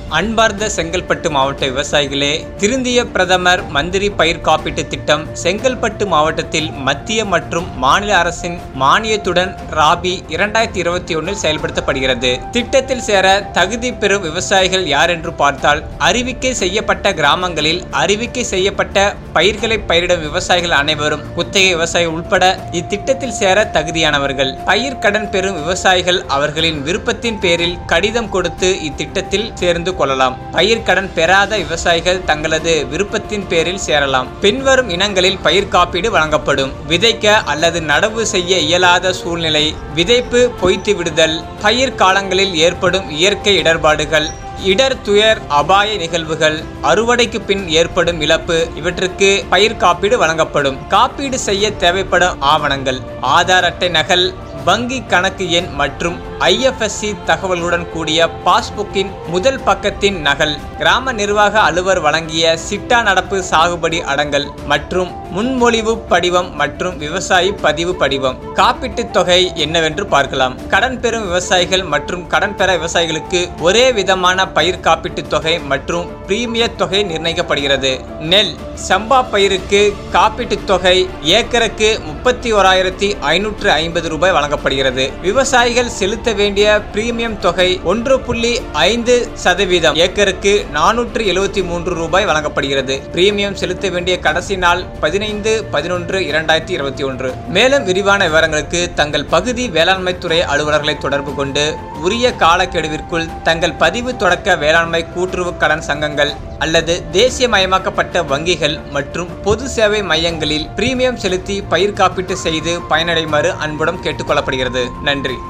அன்பார்ந்த செங்கல்பட்டு மாவட்ட விவசாயிகளே திருந்திய பிரதமர் மந்திரி பயிர் காப்பீட்டு திட்டம் செங்கல்பட்டு மாவட்டத்தில் மத்திய மற்றும் மாநில அரசின் மானியத்துடன் ராபி இரண்டாயிரத்தி இருபத்தி ஒன்றில் செயல்படுத்தப்படுகிறது திட்டத்தில் சேர தகுதி பெறும் விவசாயிகள் யார் என்று பார்த்தால் அறிவிக்கை செய்யப்பட்ட கிராமங்களில் அறிவிக்கை செய்யப்பட்ட பயிர்களை பயிரிடும் விவசாயிகள் அனைவரும் குத்தகை விவசாயி உட்பட இத்திட்டத்தில் சேர தகுதியானவர்கள் பயிர் கடன் பெறும் விவசாயிகள் அவர்களின் விருப்பத்தின் பேரில் கடிதம் கொடுத்து இத்திட்டத்தில் சேர்ந்து கொள்ளலாம் பயிர் கடன் பெறாத விவசாயிகள் தங்களது விருப்பத்தின் பேரில் சேரலாம் பின்வரும் இனங்களில் பயிர் காப்பீடு வழங்கப்படும் விதைக்க அல்லது நடவு செய்ய இயலாத சூழ்நிலை விதைப்பு பொய்த்து விடுதல் பயிர் காலங்களில் ஏற்படும் இயற்கை இடர்பாடுகள் இடர் துயர் அபாய நிகழ்வுகள் அறுவடைக்கு பின் ஏற்படும் இழப்பு இவற்றுக்கு பயிர் காப்பீடு வழங்கப்படும் காப்பீடு செய்ய தேவைப்படும் ஆவணங்கள் ஆதார் அட்டை நகல் வங்கி கணக்கு எண் மற்றும் ஐஎஃப்எஸ்சி தகவல்களுடன் கூடிய பாஸ்புக்கின் முதல் பக்கத்தின் நகல் கிராம நிர்வாக அலுவலர் வழங்கிய சிட்டா நடப்பு சாகுபடி அடங்கல் மற்றும் முன்மொழிவு படிவம் மற்றும் விவசாயி பதிவு படிவம் காப்பீட்டுத் தொகை என்னவென்று பார்க்கலாம் கடன் பெறும் விவசாயிகள் மற்றும் கடன் பெற விவசாயிகளுக்கு ஒரே விதமான பயிர் காப்பீட்டுத் தொகை மற்றும் பிரீமிய தொகை நிர்ணயிக்கப்படுகிறது நெல் சம்பா பயிருக்கு காப்பீட்டுத் தொகை ஏக்கருக்கு முப்பத்தி ஓராயிரத்தி ஐநூற்று ஐம்பது ரூபாய் வழங்கப்படுகிறது விவசாயிகள் செலுத்த வேண்டிய பிரீமியம் தொகை ஒன்று புள்ளி ஐந்து சதவீதம் ஏக்கருக்கு நானூற்று எழுபத்தி மூன்று ரூபாய் வழங்கப்படுகிறது பிரீமியம் செலுத்த வேண்டிய கடைசி நாள் பதினைந்து பதினொன்று இரண்டாயிரத்தி இருபத்தி ஒன்று மேலும் விரிவான விவரங்களுக்கு தங்கள் பகுதி வேளாண்மை துறை அலுவலர்களை தொடர்பு கொண்டு உரிய காலக்கெடுவிற்குள் தங்கள் பதிவு தொடக்க வேளாண்மை கூட்டுறவு கடன் சங்கங்கள் அல்லது தேசியமயமாக்கப்பட்ட வங்கிகள் மற்றும் பொது சேவை மையங்களில் பிரீமியம் செலுத்தி பயிர் காப்பீட்டு செய்து பயனடைமாறு அன்புடன் கேட்டுக்கொள்ளப்படுகிறது நன்றி